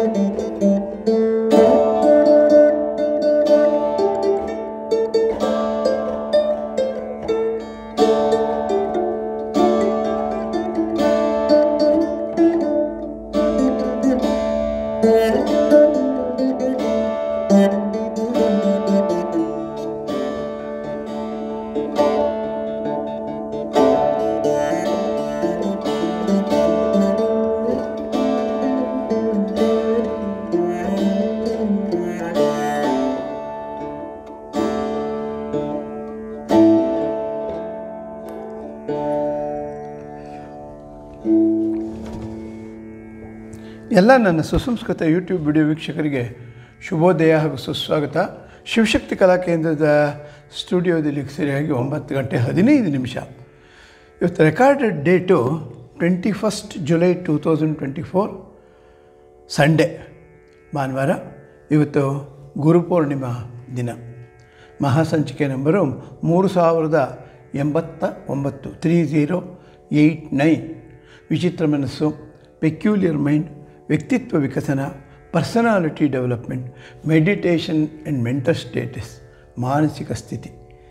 ಎಲ್ಲ ನನ್ನ ಸುಸಂಸ್ಕೃತ ಯೂಟ್ಯೂಬ್ ವಿಡಿಯೋ ವೀಕ್ಷಕರಿಗೆ ಶುಭೋದಯ ಹಾಗೂ ಸುಸ್ವಾಗತ ಶಿವಶಕ್ತಿ ಕಲಾ ಕೇಂದ್ರದ ಸ್ಟುಡಿಯೋದಲ್ಲಿ ಸರಿಯಾಗಿ ಒಂಬತ್ತು ಗಂಟೆ ಹದಿನೈದು ನಿಮಿಷ ಇವತ್ತು recorded date twenty first July two thousand twenty four Sunday ಭಾನುವಾರ ಇವತ್ತು ಗುರುಪೂರ್ಣಿಮಾ ದಿನ ಮಹಾಸಂಚಿಕೆ ನಂಬರು ಮೂರು ಸಾವಿರದ ಎಂಬತ್ತ ಒಂಬತ್ತು ತ್ರೀ ಝೀರೋ ಏಯ್ಟ್ ನೈನ್ ವಿಚಿತ್ರ ಮನಸ್ಸು ಪೆಕ್ಯುಲಿಯರ್ ಮೈಂಡ್ ವ್ಯಕ್ತಿತ್ವ ವಿಕಸನ personality development meditation and mental status ಮಾನಸಿಕ ಸ್ಥಿತಿ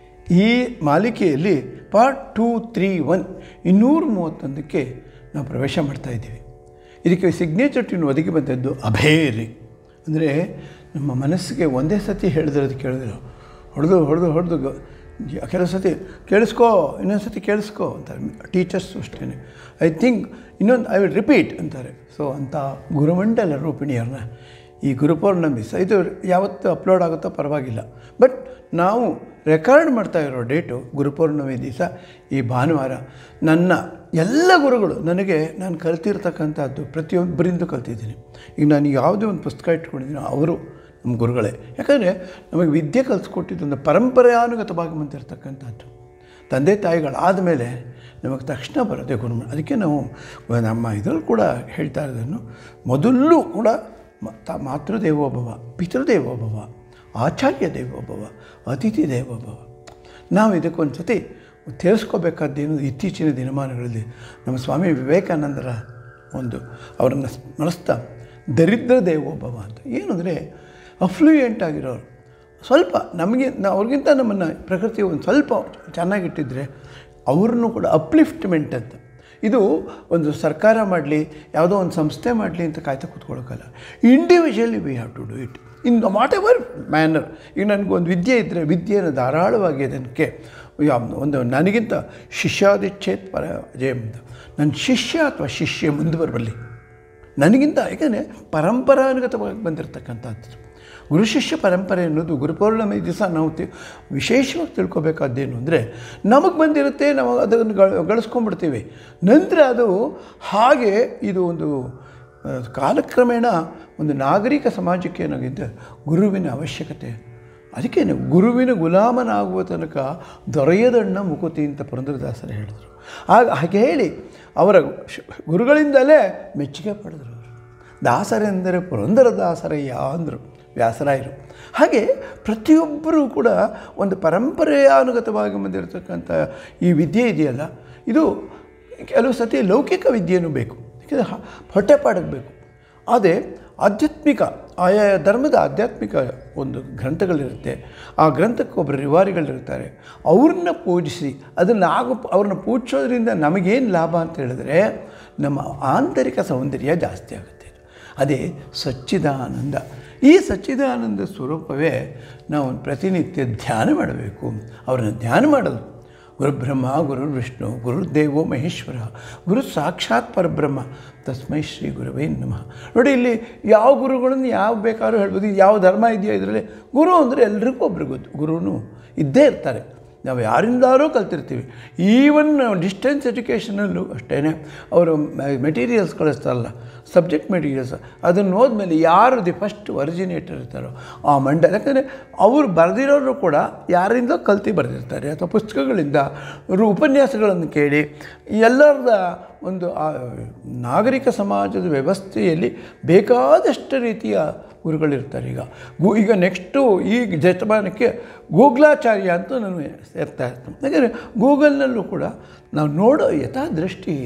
ಈ ಮಾಲಿಕೆಯಲ್ಲಿ ಪಾರ್ಟ್ ಟೂ ತ್ರೀ ಒನ್ ಇನ್ನೂರ ಮೂವತ್ತೊಂದಕ್ಕೆ ನಾವು ಪ್ರವೇಶ ಮಾಡ್ತಾ ಇದ್ದೀವಿ ಇದಕ್ಕೆ ಸಿಗ್ನೇಚರ್ ಟ್ಯೂನ್ ಒದಗಿ ಬಂದದ್ದು ಅಭೇರಿ ಅಂದರೆ ನಮ್ಮ ಮನಸ್ಸಿಗೆ ಒಂದೇ ಸತಿ ಹೇಳಿದ್ರೆ ಅದು ಕೇಳಿದ್ರು ಹೊಡೆದು ಹೊಡೆದು ಹೊಡೆದು ಗ ಕೆಲವು ಸತಿ ಕೇಳಿಸ್ಕೋ ಇನ್ನೊಂದು ಸತಿ ಕೇಳಿಸ್ಕೋ ಅಂತಾರೆ ಟೀಚರ್ಸು ಅಷ್ಟೇ ಐ ಥಿಂಕ್ ಇನ್ನೊಂದು ಐ ವಿಲ್ ರಿಪೀಟ್ ಅಂತಾರೆ ಸೊ ಅಂಥ ಗುರುಮಂಡಲ ರೂಪಿಣಿಯವ್ರನ್ನ ಈ ಗುರುಪೌರ್ಣಮಿ ಸ ಇದು ಯಾವತ್ತು ಅಪ್ಲೋಡ್ ಆಗುತ್ತೋ ಪರವಾಗಿಲ್ಲ ಬಟ್ ನಾವು ರೆಕಾರ್ಡ್ ಮಾಡ್ತಾ ಇರೋ ಡೇಟು ಗುರುಪೌರ್ಣಮಿ ದಿವಸ ಈ ಭಾನುವಾರ ನನ್ನ ಎಲ್ಲ ಗುರುಗಳು ನನಗೆ ನಾನು ಕಲ್ತಿರ್ತಕ್ಕಂಥದ್ದು ಪ್ರತಿಯೊಬ್ಬರಿಂದ ಕಲ್ತಿದ್ದೀನಿ ಈಗ ನಾನು ಯಾವುದೇ ಒಂದು ಪುಸ್ತಕ ಇಟ್ಕೊಂಡಿದ್ದೀನಿ ಅವರು ನಮ್ಮ ಗುರುಗಳೇ ಯಾಕಂದರೆ ನಮಗೆ ವಿದ್ಯೆ ಕಲಿಸ್ಕೊಟ್ಟಿದ್ದೊಂದು ಪರಂಪರೆಯಾನುಗತವಾಗಿ ಬಂದಿರತಕ್ಕಂಥದ್ದು ತಂದೆ ತಾಯಿಗಳಾದ ಮೇಲೆ ನಮಗೆ ತಕ್ಷಣ ಬರುತ್ತೆ ಗುರು ಅದಕ್ಕೆ ನಾವು ನಮ್ಮ ಇದರಲ್ಲಿ ಕೂಡ ಹೇಳ್ತಾ ಇರೋದನ್ನು ಮೊದಲು ಕೂಡ ಮ- ತ ಮಾತೃದೇವೋಭವ ಪಿತೃದೇವೋಭವ ಆಚಾರ್ಯ ದೇವೋಭವ ಅತಿಥಿ ದೇವೋಭವ ನಾವು ಇದಕ್ಕೊಂದು ಸತಿ ತಿಳಿಸ್ಕೋಬೇಕಾದ್ದೇನು ಇತ್ತೀಚಿನ ದಿನಮಾನಗಳಲ್ಲಿ ನಮ್ಮ ಸ್ವಾಮಿ ವಿವೇಕಾನಂದರ ಒಂದು ಅವರನ್ನು ಸ್ಮರಿಸ್ತಾ ದರಿದ್ರ ದೇವೋಭವ ಅಂತ ಏನು ಅಂದರೆ ಅಫ್ಲೂಯೆಂಟ್ ಆಗಿರೋರು ಸ್ವಲ್ಪ ನಮಗೆ ನಾ- ಅವ್ರಿಗಿಂತ ನಮ್ಮನ್ನು ಪ್ರಕೃತಿ ಒಂದು ಸ್ವಲ್ಪ ಚೆನ್ನಾಗಿಟ್ಟಿದ್ರೆ ಅವ್ರನ್ನೂ ಕೂಡ ಅಪ್ಲಿಫ್ಟ್ಮೆಂಟ್ ಅಂತ ಇದು ಒಂದು ಸರ್ಕಾರ ಮಾಡಲಿ ಯಾವುದೋ ಒಂದು ಸಂಸ್ಥೆ ಮಾಡಲಿ ಅಂತ ಕಾಯ್ತಾ ಕೂತ್ಕೊಳ್ಳೋಕ್ಕಲ್ಲ individually we have to do it in whatever manner ಈಗ ನನಗೊಂದು ವಿದ್ಯೆ ಇದ್ದರೆ ವಿದ್ಯೆಯನ್ನು ಧಾರಾಳವಾಗಿ ಅದಕ್ಕೆ ಯಾ- ಒಂದು ನನಗಿಂತ ಶಿಷ್ಯಾದಿಚ್ಛೇತ್ ಪರ ಜಯ ಅಂತ ನನ್ನ ಶಿಷ್ಯ ಅಥವಾ ಶಿಷ್ಯ ಮುಂದುವರಬಲ್ಲಿ ನನಗಿಂತ ಯಾಕಂದರೆ ಪರಂಪರಾನುಗತವಾಗಿ ಬಂದಿರತಕ್ಕಂಥದ್ದು ಗುರು ಶಿಷ್ಯ ಪರಂಪರೆ ಅನ್ನೋದು ಗುರುಪೌರ್ಣಮಿ ದಿವಸ ನಾವು ತಿ ವಿಶೇಷವಾಗಿ ತಿಳ್ಕೊಬೇಕಾದ್ದೇನು ಅಂದರೆ ನಮಗೆ ಬಂದಿರುತ್ತೆ ನಾವು ಅದನ್ನು ಗಳ ಗಳಿಸ್ಕೊಂಡ್ಬಿಡ್ತೀವಿ ನಂತರ ಅದು ಹಾಗೆ ಇದು ಒಂದು ಆ, ಕಾಲಕ್ರಮೇಣ ಒಂದು ನಾಗರಿಕ ಸಮಾಜಕ್ಕೆ ಏನಾಗಿದೆ ಗುರುವಿನ ಅವಶ್ಯಕತೆ ಅದಕ್ಕೆ ಗುರುವಿನ ಗುಲಾಮನಾಗುವ ತನಕ ದೊರೆಯದಣ್ಣ ಮುಕುತಿ ಅಂತ ಪುರಂದರದಾಸರು ಹೇಳಿದರು ಆಗ ಹಾಗೆ ಹೇಳಿ ಅವರ ಶ್- ಗುರುಗಳಿಂದಲೇ ಮೆಚ್ಚುಗೆ ಪಡೆದರು ಅವರು ದಾಸರೆಂದರೆ ಪುರಂದರದಾಸರಯ್ಯ ಅಂದರು ವ್ಯಾಸರಾಯರು ಹಾಗೆ ಪ್ರತಿಯೊಬ್ಬರೂ ಕೂಡ ಒಂದು ಪರಂಪರೆಯಾನುಗತವಾಗಿ ಬಂದಿರತಕ್ಕಂಥ ಈ ವಿದ್ಯೆ ಇದೆಯಲ್ಲ ಇದು ಕೆಲವು ಸತಿ ಲೌಕಿಕ ವಿದ್ಯೆಯೂ ಬೇಕು ಯಾಕೆಂದರೆ ಹ- ಹೊಟ್ಟೆಪಾಡಬೇಕು ಆದರೆ ಆಧ್ಯಾತ್ಮಿಕ ಆಯಾ ಧರ್ಮದ ಆಧ್ಯಾತ್ಮಿಕ ಒಂದು ಗ್ರಂಥಗಳಿರುತ್ತೆ ಆ ಗ್ರಂಥಕ್ಕೆ ಒಬ್ಬರು ರಿವಾರಿಗಳಿರ್ತಾರೆ ಅವ್ರನ್ನ ಪೂಜಿಸಿ ಅದನ್ನು ಆಗ ಅವ್ರನ್ನ ಪೂಜಿಸೋದ್ರಿಂದ ನಮಗೇನು ಲಾಭ ಅಂತ ಹೇಳಿದ್ರೆ ನಮ್ಮ ಆಂತರಿಕ ಸೌಂದರ್ಯ ಜಾಸ್ತಿ ಆಗುತ್ತೆ ಅದೇ ಸಚ್ಚಿದಾನಂದ ಈ ಸಚ್ಚಿದಾನಂದ ಸ್ವರೂಪವೇ ನಾವು ಪ್ರತಿನಿತ್ಯ ಧ್ಯಾನ ಮಾಡಬೇಕು ಅವರನ್ನು ಧ್ಯಾನ ಮಾಡೋದು ಗುರುಬ್ರಹ್ಮ ಗುರು ವಿಷ್ಣು ಗುರುದೇವೋ ಮಹೇಶ್ವರ ಗುರು ಸಾಕ್ಷಾತ್ ಪರಬ್ರಹ್ಮ ತಸ್ಮೈ ಶ್ರೀ ಗುರುವೇ ನಮಃ ನೋಡಿ ಇಲ್ಲಿ ಯಾವ ಗುರುಗಳನ್ನು ಯಾವ ಬೇಕಾದ್ರೂ ಹೇಳ್ಬೋದು ಇದು ಯಾವ ಧರ್ಮ ಇದೆಯೋ ಇದರಲ್ಲಿ ಗುರು ಅಂದರೆ ಎಲ್ರಿಗೂ ಒಬ್ರಿಗೆ ಗೊತ್ತು ಗುರುನು ಇದ್ದೇ ಇರ್ತಾರೆ ನಾವು ಯಾರಿಂದಾರೂ ಕಲ್ತಿರ್ತೀವಿ ಈವನ್ ಡಿಸ್ಟೆನ್ಸ್ ಎಜುಕೇಷನಲ್ಲೂ ಅಷ್ಟೇ ಅವರು ಮೆಟೀರಿಯಲ್ಸ್ ಕಳಿಸ್ತಾರಲ್ಲ ಸಬ್ಜೆಕ್ಟ್ ಮೆಟೀರಿಯಲ್ಸ್ ಅದನ್ನು ಹೋದ್ಮೇಲೆ ಯಾರು ದಿ ಫಸ್ಟ್ ಒರಿಜಿನೇಟರ್ ಇರ್ತಾರೋ ಆ ಮಂಡ ಯಾಕಂದರೆ ಅವರು ಬರೆದಿರೋರು ಕೂಡ ಯಾರಿಂದ ಕಲ್ತಿ ಬರೆದಿರ್ತಾರೆ ಅಥವಾ ಪುಸ್ತಕಗಳಿಂದ ಅವರು ಉಪನ್ಯಾಸಗಳನ್ನು ಕೇಳಿ ಎಲ್ಲರದ ಒಂದು ಆ ನಾಗರಿಕ ಸಮಾಜದ ವ್ಯವಸ್ಥೆಯಲ್ಲಿ ಬೇಕಾದಷ್ಟು ರೀತಿಯ ಗುರುಗಳಿರ್ತಾರೆ ಈಗ ಗು ಈಗ ನೆಕ್ಸ್ಟು ಈ ಜತಮಾನಕ್ಕೆ ಗೂಗ್ಲಾಚಾರ್ಯ ಅಂತ ನಾನು ಸೇರ್ತಾ ಇರ್ತೀನಿ ಯಾಕಂದರೆ ಗೂಗಲ್ನಲ್ಲೂ ಕೂಡ ನಾವು ನೋಡೋ ಯಥಾದೃಷ್ಟಿ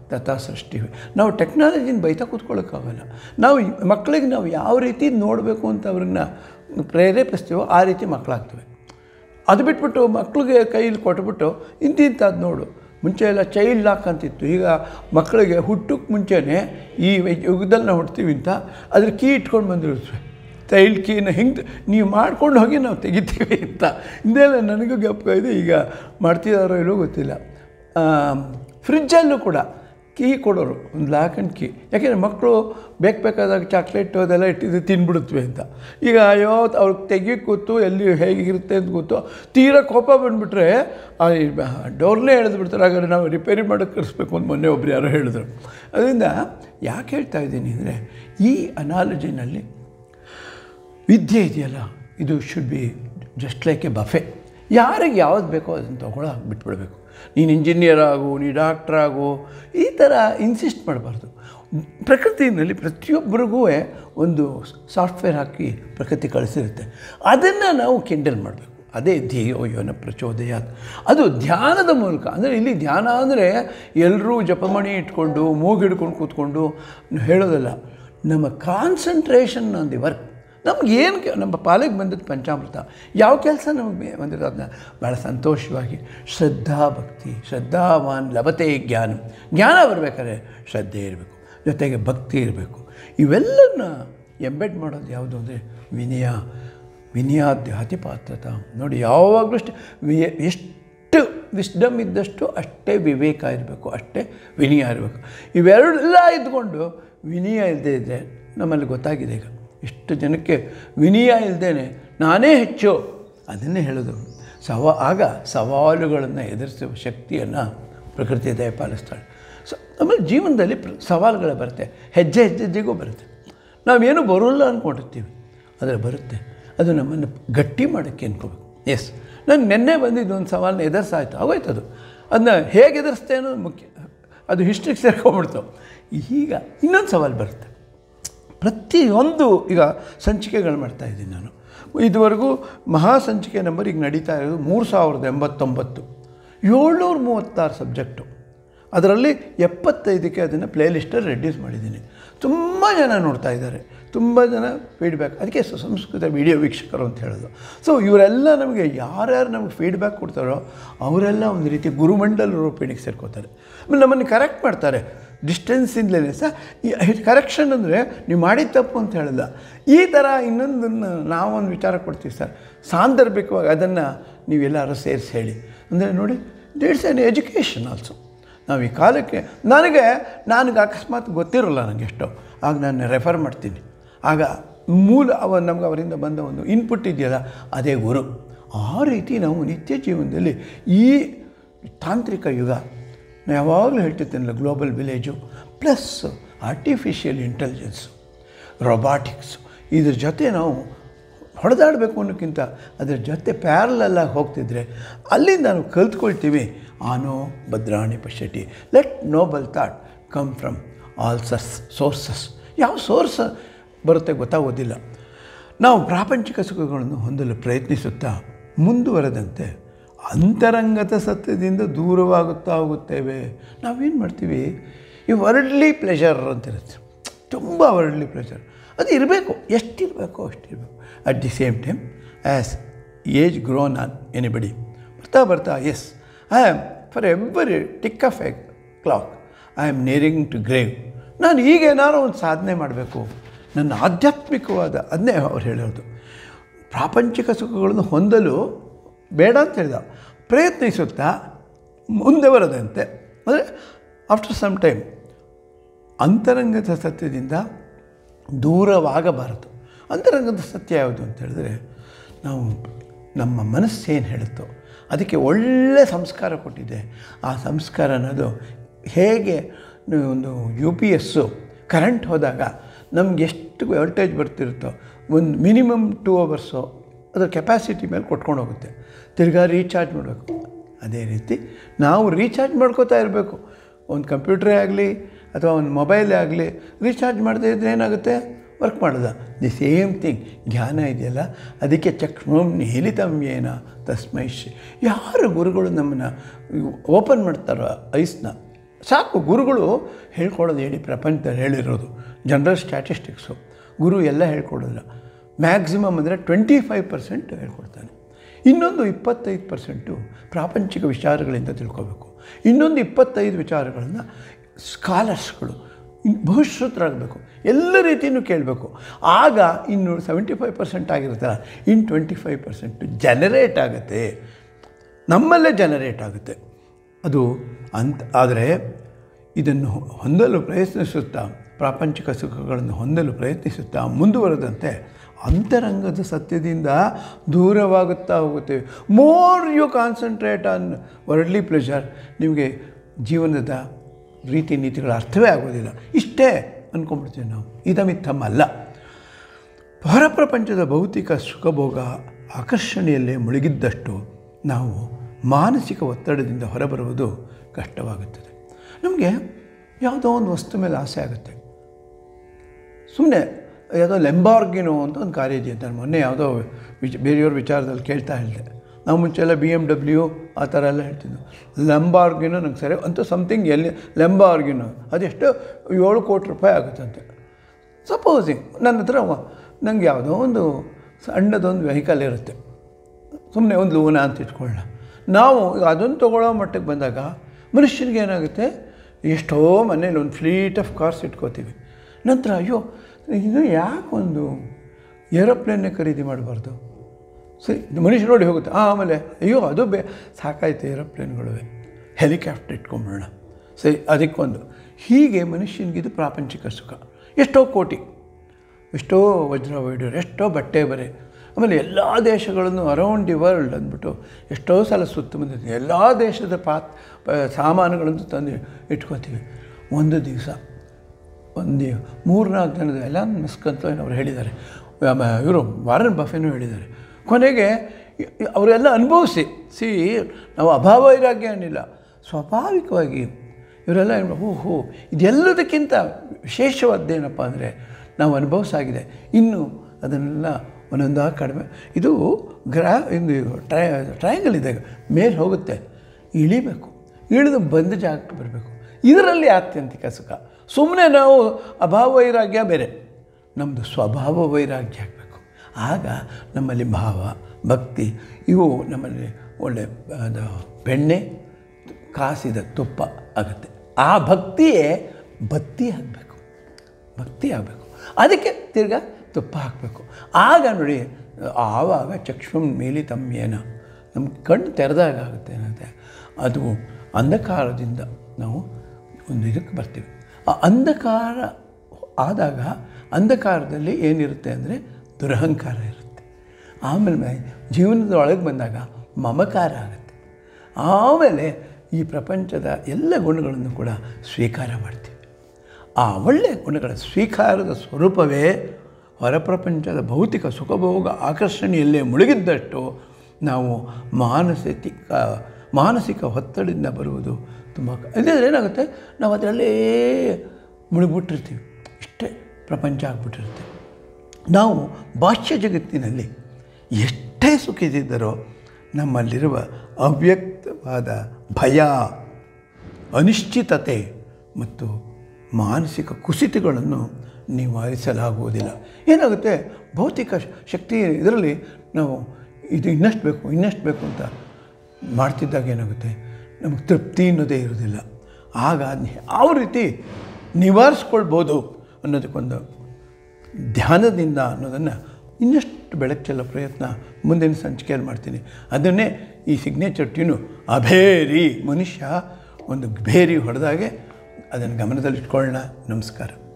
ತಥಾ ಸೃಷ್ಟಿ ನಾವು ಟೆಕ್ನಾಲಜಿನ ಬೈತಾ ಕೂತ್ಕೊಳ್ಳೋಕ್ಕಾಗಲ್ಲ ನಾವು ಈ ಮಕ್ಕಳಿಗೆ ನಾವು ಯಾವ ರೀತಿ ನೋಡಬೇಕು ಅಂತ ಅವ್ರನ್ನ ಪ್ರೇರೇಪಿಸ್ತೀವೋ ಆ ರೀತಿ ಮಕ್ಕಳಾಗ್ತವೆ ಅದು ಬಿಟ್ಬಿಟ್ಟು ಮಕ್ಕಳಿಗೆ ಕೈಯಲ್ಲಿ ಕೊಟ್ಬಿಟ್ಟು ಇಂತಿಂಥದ್ದು ನೋಡು ಮುಂಚೆ ಎಲ್ಲ ಚೈಲ್ಡ್ ಲಾಕ್ ಅಂತಿತ್ತು ಈಗ ಮಕ್ಕಳಿಗೆ ಹುಟ್ಟಕ್ಕೆ ಮುಂಚೆನೇ ಈ ಯುಗದಲ್ಲಿ ನಾವು ಹುಡ್ತೀವಿ ಅಂತ ಅದ್ರ ಕೀ ಇಟ್ಕೊಂಡು ಬಂದಿರುತ್ತವೆ ಚೈಲ್ಡ್ ಕೀನ ಹಿಂಗೆ ನೀವು ಮಾಡ್ಕೊಂಡು ಹೋಗಿ ನಾವು ತೆಗಿತೀವಿ ಅಂತ ಹಿಂದೆಲ್ಲ ನನಗೂ ಜ್ಞಾಪಕ ಇದೆ ಈಗ ಮಾಡ್ತಿದ್ದಾರೋ ಇಲ್ಲೋ ಗೊತ್ತಿಲ್ಲ ಫ್ರಿಜ್ಜಲ್ಲೂ ಕೂಡ ಕೀ ಕೊಡೋರು ಒಂದು ಲಾಕ್ ಆ್ಯಂಡ್ ಕೀ ಯಾಕೆಂದರೆ ಮಕ್ಕಳು ಬೇಕು ಬೇಕಾದಾಗ ಚಾಕ್ಲೇಟು ಅದೆಲ್ಲ ಇಟ್ಟಿದ್ದು ತಿನ್ಬಿಡುತ್ತವೆ ಅಂತ ಈಗ ಅಯ್ಯೋ ಅವ್ರಿಗೆ ತೆಗಿಯೋಕ್ಕೆ ಗೊತ್ತು ಎಲ್ಲಿ ಹೇಗಿರುತ್ತೆ ಅಂತ ಗೊತ್ತು ತೀರಾ ಕೋಪ ಬಂದುಬಿಟ್ರೆ ಆ ಡೋರ್ನೇ ಎಳೆದು ಬಿಡ್ತಾರೆ ಹಾಗಾದ್ರೆ ನಾವು ರಿಪೇರಿ ಮಾಡೋಕ್ಕೆ ಕಳಿಸ್ಬೇಕು ಅಂತ ಮೊನ್ನೆ ಒಬ್ರು ಯಾರೋ ಹೇಳಿದ್ರು ಅದರಿಂದ ಯಾಕೆ ಹೇಳ್ತಾ ಇದ್ದೀನಿ ಅಂದರೆ ಈ ಅನಾಲಜಿನಲ್ಲಿ ವಿದ್ಯೆ ಇದೆಯಲ್ಲ ಇದು should be just like a buffet ಯಾರಿಗೆ ಯಾವ್ದು ಬೇಕೋ ಅದನ್ನು ತೊಗೊಳ್ಳೋ ಬಿಟ್ಬಿಡ್ಬೇಕು ನೀನು ಇಂಜಿನಿಯರ್ ಆಗು ನೀನು ಡಾಕ್ಟ್ರ್ ಆಗು ಈ ಥರ ಇನ್ಸಿಸ್ಟ್ ಮಾಡಬಾರ್ದು ಪ್ರಕೃತಿಯಲ್ಲಿ ಪ್ರತಿಯೊಬ್ಬರಿಗೂ ಒಂದು ಸಾಫ್ಟ್ವೇರ್ ಹಾಕಿ ಪ್ರಕೃತಿ ಕಳಿಸಿರುತ್ತೆ ಅದನ್ನು ನಾವು ಕಿಂಡಲ್ ಮಾಡಬೇಕು ಅದೇ ಧ್ಯೇಯೋ ಯೋನ ಪ್ರಚೋದಯಾತ್ ಅದು ಧ್ಯಾನದ ಮೂಲಕ ಅಂದರೆ ಇಲ್ಲಿ ಧ್ಯಾನ ಅಂದರೆ ಎಲ್ಲರೂ ಜಪಮಣಿ ಇಟ್ಕೊಂಡು ಮೂಗು ಹಿಡ್ಕೊಂಡು ಕೂತ್ಕೊಂಡು ಹೇಳೋದಲ್ಲ ನಮ್ಮ ಕಾನ್ಸಂಟ್ರೇಷನ್ ಆನ್ ದಿ ವರ್ಕ್ ನಮ್ಗೆ ಏನು ನಮ್ಮ ಪಾಲಿಗೆ ಬಂದದ್ದು ಪಂಚಾಮೃತ ಯಾವ ಕೆಲಸ ನಮಗೆ ಬಂದಿರೋ ಅದನ್ನ ಭಾಳ ಸಂತೋಷವಾಗಿ ಶ್ರದ್ಧಾ ಭಕ್ತಿ ಶ್ರದ್ಧಾವಾನ್ ಲಭತೆ ಜ್ಞಾನ ಜ್ಞಾನ ಬರಬೇಕಾದ್ರೆ ಶ್ರದ್ಧೆ ಇರಬೇಕು ಜೊತೆಗೆ ಭಕ್ತಿ ಇರಬೇಕು ಇವೆಲ್ಲನ್ನ ಎಂಬೆಡ್ ಮಾಡೋದು ಯಾವುದು ಅಂದರೆ ವಿನಯ ವಿನಯಾದ್ಯಾತಿ ಪಾತ್ರತ ನೋಡಿ ಯಾವಾಗಲೂ ಅಷ್ಟೇ ವಿ- ಎಷ್ಟು ವಿಸ್ಡಮ್ ಇದ್ದಷ್ಟು ಅಷ್ಟೇ ವಿವೇಕ ಇರಬೇಕು ಅಷ್ಟೇ ವಿನಯ ಇರಬೇಕು ಇವೆರಡೆಲ್ಲ ಇದ್ಕೊಂಡು ವಿನಯ ಇಲ್ಲದೆ ಇದ್ದರೆ ನಮ್ಮಲ್ಲಿ ಗೊತ್ತಾಗಿದೆ ಈಗ ಎಷ್ಟು ಜನಕ್ಕೆ ವಿನಯ ಇಲ್ಲದೇ ನಾನೇ ಹೆಚ್ಚು ಅದನ್ನೇ ಹೇಳೋದು ಸವಾ ಆಗ ಸವಾಲುಗಳನ್ನು ಎದುರಿಸುವ ಶಕ್ತಿಯನ್ನು ಪ್ರಕೃತಿ ದಯ ಪಾಲಿಸ್ತಾಳೆ ಸೊ ಆಮೇಲೆ ಜೀವನದಲ್ಲಿ ಪ್ರ ಸವಾಲುಗಳು ಬರುತ್ತೆ ಹೆಜ್ಜೆ ಹೆಜ್ಜೆ ಹೆಜ್ಜೆಗೂ ಬರುತ್ತೆ ನಾವೇನು ಬರೋಲ್ಲ ಅಂದ್ಕೊಂಡಿರ್ತೀವಿ ಆದರೆ ಬರುತ್ತೆ ಅದು ನಮ್ಮನ್ನು ಗಟ್ಟಿ ಮಾಡೋಕ್ಕೆ ಅನ್ಕೋಬೇಕು ಎಸ್ ನಾನು ನಿನ್ನೆ ಬಂದಿದ್ದು ಒಂದು ಸವಾಲನ್ನ ಎದುರಿಸಾಯ್ತು ಆಗೋಯ್ತು ಅದು ಅದನ್ನ ಹೇಗೆ ಎದುರಿಸ್ತೆ ಅನ್ನೋದು ಮುಖ್ಯ ಅದು ಹಿಸ್ಟ್ರಿಗೆ ಸೇರ್ಕೊಂಡ್ಬಿಡ್ತು ಈಗ ಇನ್ನೊಂದು ಸವಾಲು ಬರುತ್ತೆ ಪ್ರತಿಯೊಂದು ಈಗ ಸಂಚಿಕೆಗಳು ಮಾಡ್ತಾ ಇದ್ದೀನಿ ನಾನು ಇದುವರೆಗೂ ಮಹಾ ಸಂಚಿಕೆ ನಂಬರ್ ಈಗ ನಡೀತಾ ಇರೋದು ಮೂರು ಸಾವಿರದ ಎಂಬತ್ತೊಂಬತ್ತು ಏಳ್ನೂರ ಮೂವತ್ತಾರು ಸಬ್ಜೆಕ್ಟು ಅದರಲ್ಲಿ ಎಪ್ಪತ್ತೈದಕ್ಕೆ ಅದನ್ನು ಪ್ಲೇಲಿಸ್ಟಲ್ಲಿ ರೆಡ್ಯೂಸ್ ಮಾಡಿದ್ದೀನಿ ತುಂಬ ಜನ ನೋಡ್ತಾ ಇದ್ದಾರೆ ತುಂಬ ಜನ ಫೀಡ್ಬ್ಯಾಕ್ ಅದಕ್ಕೆ ಸ- ಸಂಸ್ಕೃತ ವಿಡಿಯೋ ವೀಕ್ಷಕರು ಅಂತ ಹೇಳೋದು ಸೊ ಇವರೆಲ್ಲ ನಮಗೆ ಯಾರ್ಯಾರು ನಮಗೆ ಫೀಡ್ಬ್ಯಾಕ್ ಕೊಡ್ತಾರೋ ಅವರೆಲ್ಲ ಒಂದು ರೀತಿ ಗುರುಮಂಡಲ ರೂಪಿಣಿಗೆ ಸೇರ್ಕೋತಾರೆ ಆಮೇಲೆ ನಮ್ಮನ್ನು ಕರೆಕ್ಟ್ ಮಾಡ್ತಾರೆ ಡಿಸ್ಟೆನ್ಸಿಂದಲೇ ಸಹ ಈ ಕರೆಕ್ಷನ್ ಅಂದರೆ ನೀವು ಮಾಡಿದ ತಪ್ಪು ಅಂತ ಹೇಳಿಲ್ಲ ಈ ಥರ ಇನ್ನೊಂದನ್ನು ನಾವೊಂದು ವಿಚಾರ ಕೊಡ್ತೀವಿ ಸರ್ ಸಾಂದರ್ಭಿಕವಾಗಿ ಅದನ್ನು ನೀವೆಲ್ಲರೂ ಸೇರಿಸಿ ಹೇಳಿ ಅಂದರೆ ನೋಡಿ ದೇಟ್ಸ್ ಆ್ಯನ್ ಎಜುಕೇಷನ್ ಆಲ್ಸೋ ನಾವು ಈ ಕಾಲಕ್ಕೆ ನನಗೆ ನನಗೆ ಅಕಸ್ಮಾತ್ ಗೊತ್ತಿರೋಲ್ಲ ನನಗೆ ಎಷ್ಟೋ ಆಗ ನಾನು ರೆಫರ್ ಮಾಡ್ತೀನಿ ಆಗ ಮೂಲ ಅವ ನಮ್ಗೆ ಅವರಿಂದ ಬಂದ ಒಂದು ಇನ್ಪುಟ್ ಇದೆಯಲ್ಲ ಅದೇ ಗುರು ಆ ರೀತಿ ನಾವು ನಿತ್ಯ ಜೀವನದಲ್ಲಿ ಈ ತಾಂತ್ರಿಕ ಯುಗ ನಾನು ಯಾವಾಗಲೂ ಹೇಳ್ತಿರ್ತೇನಲ್ಲ global village plus artificial intelligence robotics ಇದ್ರ ಜೊತೆ ನಾವು ಹೊಡೆದಾಡಬೇಕು ಅನ್ನೋಕ್ಕಿಂತ ಅದರ ಜೊತೆ ಪ್ಯಾರಲಲ್ಲಾಗಿ ಹೋಗ್ತಿದ್ರೆ ಅಲ್ಲಿಂದ ನಾವು ಕಲ್ತ್ಕೊಳ್ತೀವಿ ಆನೋ ಭದ್ರಾಣಿ ಪಶ್ಯಟಿ let noble thought come from all ಸಸ್ ಸೋರ್ಸಸ್ ಯಾವ ಸೋರ್ಸ್ ಬರುತ್ತೆ ಗೊತ್ತಾಗೋದಿಲ್ಲ ನಾವು ಪ್ರಾಪಂಚಿಕ ಸುಖಗಳನ್ನು ಹೊಂದಲು ಪ್ರಯತ್ನಿಸುತ್ತಾ ಮುಂದುವರೆದಂತೆ ಅಂತರಂಗತ ಸತ್ಯದಿಂದ ದೂರವಾಗುತ್ತಾ ಹೋಗುತ್ತೇವೆ ನಾವೇನು ಮಾಡ್ತೀವಿ ಈ ವರ್ಡ್ಲಿ ಪ್ಲೆಷರ್ ಅಂತಿರುತ್ತೆ ತುಂಬ ವರ್ಡ್ಲಿ ಪ್ಲೆಷರ್ ಅದು ಇರಬೇಕು ಎಷ್ಟಿರಬೇಕು ಅಷ್ಟಿರಬೇಕು at the same time as age grown on anybody ಬರ್ತಾ ಬರ್ತಾ as I am for every tick of a clock I am nearing to grave ನಾನು ಈಗ ಏನಾದ್ರು ಒಂದು ಸಾಧನೆ ಮಾಡಬೇಕು ನನ್ನ ಆಧ್ಯಾತ್ಮಿಕವಾದ ಅದನ್ನೇ ಅವ್ರು ಹೇಳೋದು ಪ್ರಾಪಂಚಿಕ ಸುಖಗಳನ್ನು ಹೊಂದಲು ಬೇಡ ಅಂತ ಹೇಳಿದ ಪ್ರಯತ್ನಿಸುತ್ತಾ ಮುಂದೆ ಬರದಂತೆ ಅಂದರೆ ಆಫ್ಟರ್ ಸಮ್ ಟೈಮ್ ಅಂತರಂಗದ ಸತ್ಯದಿಂದ ದೂರವಾಗಬಾರದು ಅಂತರಂಗದ ಸತ್ಯ ಯಾವುದು ಅಂತ ಹೇಳಿದ್ರೆ ನಾವು ನಮ್ಮ ಮನಸ್ಸೇನು ಹೇಳುತ್ತೋ ಅದಕ್ಕೆ ಒಳ್ಳೆ ಸಂಸ್ಕಾರ ಕೊಟ್ಟಿದೆ ಆ ಸಂಸ್ಕಾರ ಅನ್ನೋದು ಹೇಗೆ ನೀವು ಒಂದು ಯು ಪಿ ಎಸ್ಸು ಕರೆಂಟ್ ಹೋದಾಗ ನಮ್ಗೆ ಎಷ್ಟು ವೋಲ್ಟೇಜ್ ಬರ್ತಿರುತ್ತೋ ಒಂದು ಮಿನಿಮಮ್ ಟೂ ಅವರ್ಸು ಅದರ ಕೆಪಾಸಿಟಿ ಮೇಲೆ ಕೊಟ್ಕೊಂಡು ಹೋಗುತ್ತೆ ತಿರ್ಗಾ ರೀಚಾರ್ಜ್ ಮಾಡಬೇಕು ಅದೇ ರೀತಿ ನಾವು ರೀಚಾರ್ಜ್ ಮಾಡ್ಕೋತಾ ಇರಬೇಕು ಒಂದು ಕಂಪ್ಯೂಟ್ರೇ ಆಗಲಿ ಅಥವಾ ಒಂದು ಮೊಬೈಲೇ ಆಗಲಿ ರೀಚಾರ್ಜ್ ಮಾಡದೇ ಇದ್ದರೆ ಏನಾಗುತ್ತೆ ವರ್ಕ್ ಮಾಡೋದ ದಿ ಸೇಮ್ ಥಿಂಗ್ ಜ್ಞಾನ ಇದೆಯಲ್ಲ ಅದಕ್ಕೆ ಚಕ್ಷ್ಮಂ ನಿಹಿಲಿತಂ ಏನ ತಸ್ಮೈ ಶ್ರೀ ಯಾರು ಗುರುಗಳು ನಮ್ಮನ್ನು ಓಪನ್ ಮಾಡ್ತಾರೋ ಐಸ್ನ ಸಾಕು ಗುರುಗಳು ಹೇಳ್ಕೊಡೋದು ಹೇಳಿ ಪ್ರಪಂಚದಲ್ಲಿ ಹೇಳಿರೋದು ಜನರಲ್ ಸ್ಟ್ಯಾಟಿಸ್ಟಿಕ್ಸು ಗುರು ಎಲ್ಲ ಹೇಳ್ಕೊಡೋದಿಲ್ಲ ಮ್ಯಾಕ್ಸಿಮಮ್ ಅಂದರೆ ಟ್ವೆಂಟಿ ಫೈವ್ ಪರ್ಸೆಂಟ್ ಹೇಳ್ಕೊಡ್ತಾನೆ ಇನ್ನೊಂದು ಇಪ್ಪತ್ತೈದು ಪರ್ಸೆಂಟು ಪ್ರಾಪಂಚಿಕ ವಿಚಾರಗಳಿಂದ ತಿಳ್ಕೋಬೇಕು ಇನ್ನೊಂದು ಇಪ್ಪತ್ತೈದು ವಿಚಾರಗಳನ್ನು ಸ್ಕಾಲರ್ಸ್ಗಳು ಇನ್ನು ಬಹುಶ್ರುತರಾಗಬೇಕು ಎಲ್ಲ ರೀತಿಯೂ ಕೇಳಬೇಕು ಆಗ ಇನ್ನು ಸೆವೆಂಟಿ ಫೈವ್ ಪರ್ಸೆಂಟ್ ಆಗಿರುತ್ತಲ್ಲ ಇನ್ನು ಟ್ವೆಂಟಿ ಫೈವ್ ಪರ್ಸೆಂಟು ಜನರೇಟ್ ಆಗುತ್ತೆ ನಮ್ಮಲ್ಲೇ ಜನರೇಟ್ ಆಗುತ್ತೆ ಅದು ಅಂತ ಆದರೆ ಇದನ್ನು ಹೊಂದಲು ಪ್ರಯತ್ನಿಸುತ್ತಾ ಪ್ರಾಪಂಚಿಕ ಸುಖಗಳನ್ನು ಹೊಂದಲು ಪ್ರಯತ್ನಿಸುತ್ತಾ ಮುಂದುವರೆದಂತೆ ಅಂತರಂಗದ ಸತ್ಯದಿಂದ ದೂರವಾಗುತ್ತಾ ಹೋಗುತ್ತೇವೆ more you concentrate on worldly pleasure ನಿಮಗೆ ಜೀವನದ ರೀತಿ ನೀತಿಗಳ ಅರ್ಥವೇ ಆಗೋದಿಲ್ಲ ಇಷ್ಟೇ ಅಂದ್ಕೊಂಡ್ಬಿಡ್ತೀವಿ ನಾವು ಇದಮಿತ್ತಮ್ ಅಲ್ಲ ಹೊರಪ್ರಪಂಚದ ಭೌತಿಕ ಸುಖಭೋಗ ಆಕರ್ಷಣೆಯಲ್ಲೇ ಮುಳುಗಿದ್ದಷ್ಟು ನಾವು ಮಾನಸಿಕ ಒತ್ತಡದಿಂದ ಹೊರಬರುವುದು ಕಷ್ಟವಾಗುತ್ತದೆ ನಮಗೆ ಯಾವುದೋ ಒಂದು ವಸ್ತು ಮೇಲೆ ಆಸೆ ಆಗುತ್ತೆ ಸುಮ್ಮನೆ ಯಾವುದೋ ಲೆಂಬಾರ್ಗಿನೋ ಅಂತ ಒಂದು ಕಾರ್ಯ ಇದೆ ನಾನು ಮೊನ್ನೆ ಯಾವುದೋ ವಿಚ ಬೇರೆಯವ್ರ ವಿಚಾರದಲ್ಲಿ ಕೇಳ್ತಾ ಹೇಳಿದೆ ನಾವು ಮುಂಚೆ ಎಲ್ಲ ಬಿ ಎಮ್ ಡಬ್ಲ್ಯೂ ಆ ಥರ ಎಲ್ಲ ಹೇಳ್ತಿದ್ವು ಲಂಬಾರ್ಗಿನೋ ನಂಗೆ ಸರಿ ಅಂತೂ ಸಮಥಿಂಗ್ ಎಲ್ಲಿ ಲೆಂಬಾರ್ಗಿನೋ ಅದೆಷ್ಟು ಏಳು ಕೋಟಿ ರೂಪಾಯಿ ಆಗುತ್ತಂತೆ ಸಪೋಸಿಂಗ್ ನನ್ನ ಹತ್ರ ನಂಗೆ ಯಾವುದೋ ಒಂದು ಸಣ್ಣದೊಂದು ವೆಹಿಕಲ್ ಇರುತ್ತೆ ಸುಮ್ಮನೆ ಒಂದು ಲೂನ ಅಂತ ಇಟ್ಕೊಳ್ಳೋಣ ನಾವು ಈಗ ಅದನ್ನು ತೊಗೊಳ್ಳೋ ಮಟ್ಟಕ್ಕೆ ಬಂದಾಗ ಮನುಷ್ಯನಿಗೆ ಏನಾಗುತ್ತೆ ಎಷ್ಟೋ ಮನೇಲಿ ಒಂದು ಫ್ಲೀಟ್ ಆಫ್ ಕಾರ್ಸ್ ಇಟ್ಕೋತೀವಿ ನಂತರ ಅಯ್ಯೋ ಇದು ಯಾಕೆ ಒಂದು ಏರೋಪ್ಲೇನ್ನೇ ಖರೀದಿ ಮಾಡಬಾರ್ದು ಸರಿ ಮನುಷ್ಯ ನೋಡಿ ಹೋಗುತ್ತೆ ಆಮೇಲೆ ಅಯ್ಯೋ ಅದು ಬೇ ಸಾಕಾಯ್ತು ಏರೋಪ್ಲೇನ್ಗಳುವೆ ಹೆಲಿಕಾಪ್ಟರ್ ಇಟ್ಕೊಂಬಿಡೋಣ ಸರಿ ಅದಕ್ಕೊಂದು ಹೀಗೆ ಮನುಷ್ಯನಿಗಿದು ಪ್ರಾಪಂಚಿಕ ಸುಖ ಎಷ್ಟೋ ಕೋಟಿ ಎಷ್ಟೋ ವಜ್ರ ವೈಡೂರು ಎಷ್ಟೋ ಬಟ್ಟೆ ಬರೆ ಆಮೇಲೆ ಎಲ್ಲ ದೇಶಗಳನ್ನು ಅರೌಂಡ್ ದಿ ವರ್ಲ್ಡ್ ಅಂದ್ಬಿಟ್ಟು ಎಷ್ಟೋ ಸಲ ಸುತ್ತ ಬಂದಿರ್ತೀವಿ ಎಲ್ಲ ದೇಶದ ಪಾತ್ ಪ- ಸಾಮಾನುಗಳನ್ನು ತಂದು ಇಟ್ಕೋತೀವಿ ಒಂದು ದಿವಸ ಒಂದು ಮೂರ್ನಾಲ್ಕು ಜನದ ಎಲ್ಲ ಮಸ್ಕಂತ ಅವ್ರು ಹೇಳಿದ್ದಾರೆ ಇವರು ವಾರನ್ ಬಫೆನೂ ಹೇಳಿದ್ದಾರೆ ಕೊನೆಗೆ ಇ- ಇ- ಅವರೆಲ್ಲ ಅನುಭವಿಸಿ ಸಿ ನಾವು ಅಭಾವ ವೈರಾಗ್ಯ ಏನಿಲ್ಲ ಸ್ವಾಭಾವಿಕವಾಗಿ ಇವರೆಲ್ಲ ಏನು ಓಹೋ ಇದೆಲ್ಲದಕ್ಕಿಂತ ವಿಶೇಷವಾದ್ದೇನಪ್ಪ ಅಂದರೆ ನಾವು ಅನುಭವಿಸಾಗಿದೆ ಇನ್ನು ಅದನ್ನೆಲ್ಲ ಒಂದೊಂದಾಗಿ ಕಡಿಮೆ ಇದು ಗ್ರಾ ಇದು ಟ್ರೈ ಟ್ರಯಾಂಗಲ್ ಇದೆ ಮೇಲೆ ಹೋಗುತ್ತೆ ಇಳಿಬೇಕು ಇಳಿದು ಬಂದ ಜಾಗಕ್ಕೆ ಬರಬೇಕು ಇದರಲ್ಲಿ ಆತ್ಯಂತಿಕ ಸುಖ ಸುಮ್ಮನೆ ನಾವು ಅಭಾವ ವೈರಾಗ್ಯ ಬೇರೆ ನಮ್ಮದು ಸ್ವಭಾವ ವೈರಾಗ್ಯ ಆಗಬೇಕು ಆಗ ನಮ್ಮಲ್ಲಿ ಭಾವ ಭಕ್ತಿ ಇವು ನಮ್ಮಲ್ಲಿ ಒಳ್ಳೆ ಅದು ಬೆಣ್ಣೆ ಕಾಸಿದ ತುಪ್ಪ ಆಗುತ್ತೆ ಆ ಭಕ್ತಿಯೇ ಬತ್ತಿ ಆಗಬೇಕು ಭಕ್ತಿ ಆಗಬೇಕು ಅದಕ್ಕೆ ತಿರ್ಗಾ ತುಪ್ಪ ಹಾಕಬೇಕು ಆಗ ನೋಡಿ ಆವಾಗ ಚಕ್ಷುಂ ಮೇಲಿ ತಮ್ಮೇನ ನಮ್ಮ ಕಣ್ಣು ತೆರೆದಾಗ ಆಗುತ್ತೆ ಏನಂತೆ ಅದು ಅಂಧಕಾರದಿಂದ ನಾವು ಒಂದು ಇದಕ್ಕೆ ಬರ್ತೀವಿ ಆ ಅಂಧಕಾರ ಆದಾಗ ಅಂಧಕಾರದಲ್ಲಿ ಏನಿರುತ್ತೆ ಅಂದರೆ ದುರಹಂಕಾರ ಇರುತ್ತೆ ಆಮೇಲೆ ಮೆ- ಜೀವನದ ಒಳಗೆ ಬಂದಾಗ ಮಮಕಾರ ಆಗುತ್ತೆ ಆಮೇಲೆ ಈ ಪ್ರಪಂಚದ ಎಲ್ಲ ಗುಣಗಳನ್ನು ಕೂಡ ಸ್ವೀಕಾರ ಮಾಡ್ತೀವಿ ಆ ಒಳ್ಳೆಯ ಗುಣಗಳ ಸ್ವೀಕಾರದ ಸ್ವರೂಪವೇ ಹೊರಪ್ರಪಂಚದ ಭೌತಿಕ ಸುಖಭೋಗ ಆಕರ್ಷಣೆಯಲ್ಲೇ ಮುಳುಗಿದ್ದಷ್ಟು ನಾವು ಮಾನಸಿಕ ಮಾನಸಿಕ ಒತ್ತಡದಿಂದ ಬರುವುದು ತುಂಬ ಇಲ್ಲದ್ರೆ ಏನಾಗುತ್ತೆ ನಾವು ಅದರಲ್ಲೇ ಮುಳುಗ್ಬಿಟ್ಟಿರ್ತೀವಿ ಇಷ್ಟೇ ಪ್ರಪಂಚ ಆಗ್ಬಿಟ್ಟಿರುತ್ತೆ ನಾವು ಬಾಹ್ಯ ಜಗತ್ತಿನಲ್ಲಿ ಎಷ್ಟೇ ಸುಖಿಸಿದ್ದರೋ ನಮ್ಮಲ್ಲಿರುವ ಅವ್ಯಕ್ತವಾದ ಭಯ ಅನಿಶ್ಚಿತತೆ ಮತ್ತು ಮಾನಸಿಕ ಕುಸಿತಗಳನ್ನು ನಿವಾರಿಸಲಾಗುವುದಿಲ್ಲ ಏನಾಗುತ್ತೆ ಭೌತಿಕ ಶ- ಶಕ್ತಿ ಇದರಲ್ಲಿ ನಾವು ಇದು ಇನ್ನಷ್ಟು ಬೇಕು ಇನ್ನಷ್ಟು ಬೇಕು ಅಂತ ಮಾಡ್ತಿದ್ದಾಗ ಏನಾಗುತ್ತೆ ನಮಗೆ ತೃಪ್ತಿ ಅನ್ನೋದೇ ಇರೋದಿಲ್ಲ ಆಗ ಅದ್ನ ಯಾವ ರೀತಿ ನಿವಾರಿಸ್ಕೊಳ್ಬೋದು ಅನ್ನೋದಕ್ಕೊಂದು ಧ್ಯಾನದಿಂದ ಅನ್ನೋದನ್ನು ಇನ್ನಷ್ಟು ಬೆಳಕು ಚೆಲ್ಲೋ ಪ್ರಯತ್ನ ಮುಂದಿನ ಸಂಚಿಕೆಯಲ್ಲಿ ಮಾಡ್ತೀನಿ ಅದನ್ನೇ ಈ ಸಿಗ್ನೇಚರ್ ಟ್ಯೂನು ಅಭೇರಿ ಮನುಷ್ಯ ಒಂದು ಭೇರಿ ಹೊಡೆದಾಗೆ ಅದನ್ನು ಗಮನದಲ್ಲಿಟ್ಕೊಳ್ಳೋಣ ನಮಸ್ಕಾರ